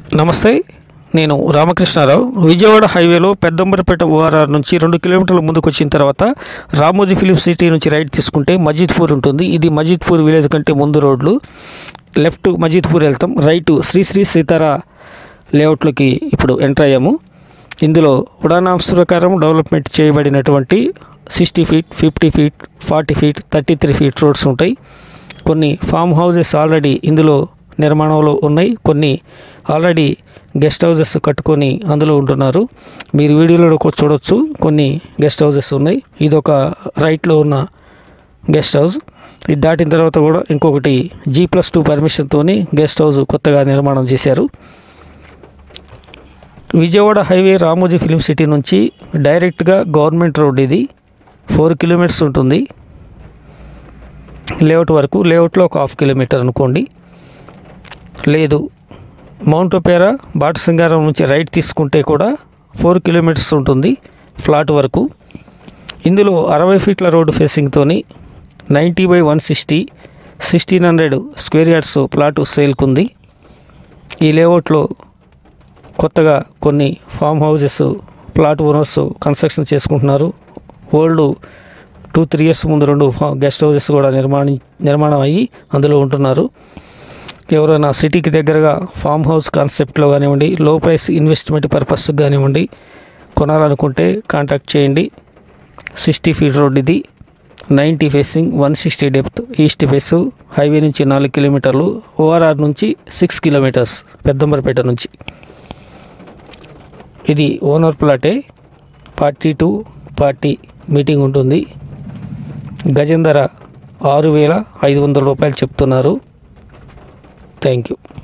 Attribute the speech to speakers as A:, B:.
A: నమస్తే నేను రామకృష్ణారావు విజయవాడ హైవేలో పెద్దంబరపేట ఓఆర్ఆర్ నుంచి రెండు కిలోమీటర్ల ముందుకు వచ్చిన తర్వాత రామోజీ ఫిలిం సిటీ నుంచి రైట్ తీసుకుంటే మజీద్పూర్ ఉంటుంది ఇది మజీద్పూర్ విలేజ్ కంటే ముందు రోడ్లు లెఫ్ట్ మజీద్పూర్ వెళ్తాం రైట్ శ్రీ శ్రీ సీతారా లేఅవుట్లోకి ఇప్పుడు ఎంటర్ అయ్యాము ఇందులో ఉడానాంశ ప్రకారం డెవలప్మెంట్ చేయబడినటువంటి sixty feet fifty feet forty feet thirty three feet roads ఉంటాయి కొన్ని ఫామ్ హౌసెస్ ఆల్రెడీ ఇందులో నిర్మాణంలో ఉన్నాయి కొన్ని ఆల్రెడీ గెస్ట్ హౌసెస్ కట్టుకొని అందులో ఉంటున్నారు మీరు వీడియోలో కూడా చూడొచ్చు కొన్ని గెస్ట్ హౌసెస్ ఉన్నాయి ఇది ఒక రైట్లో ఉన్న గెస్ట్ హౌస్ ఇది దాటిన తర్వాత కూడా ఇంకొకటి జీ ప్లస్ టూ పర్మిషన్తో గెస్ట్ హౌస్ కొత్తగా నిర్మాణం చేశారు Vijayawada highway Ramoji film city నుంచి డైరెక్ట్గా గవర్నమెంట్ రోడ్ ఇది ఫోర్ కిలోమీటర్స్ ఉంటుంది లేఅవుట్ వరకు లేఅవుట్లో ఒక హాఫ్ కిలోమీటర్ అనుకోండి లేదు మౌంట్ ఒపేరా బాటసింగారం నుంచి రైట్ తీసుకుంటే కూడా ఫోర్ కిలోమీటర్స్ ఉంటుంది ఫ్లాట్ వరకు ఇందులో అరవై ఫీట్ల రోడ్డు ఫేసింగ్తోని ninety by one sixty sixteen hundred square yards plot సేల్కుంది ఈ లేఅవుట్లో కొత్తగా కొన్ని farm houses plot owners construction చేసుకుంటున్నారు ఓల్డ్ టూ త్రీ ఇయర్స్ ముందు రెండు ఫా- గెస్ట్ హౌసెస్ కూడా నిర్మాణి నిర్మాణం అయ్యి అందులో ఉంటున్నారు ఎవరైనా సిటీకి దగ్గరగా ఫామ్ హౌస్ కాన్సెప్ట్లో కానివ్వండి లో ప్రైస్ ఇన్వెస్ట్మెంట్ పర్పస్ కానివ్వండి కొనాలనుకుంటే కాంటాక్ట్ చేయండి సిక్స్టీ ఫీట్ రోడ్ ఇది ninety facing one sixty depth east face highway నుంచి నాలుగు కిలోమీటర్లు ఓఆర్ఆర్ నుంచి సిక్స్ కిలోమీటర్స్ పెద్దంబరపేట నుంచి ఇది ఓనర్ ప్లాటే పార్టీ టు పార్టీ మీటింగ్ ఉంటుంది గజం ధర ఆరు వేల ఐదు వందల రూపాయలు చెప్తున్నారు థ్యాంక్ యూ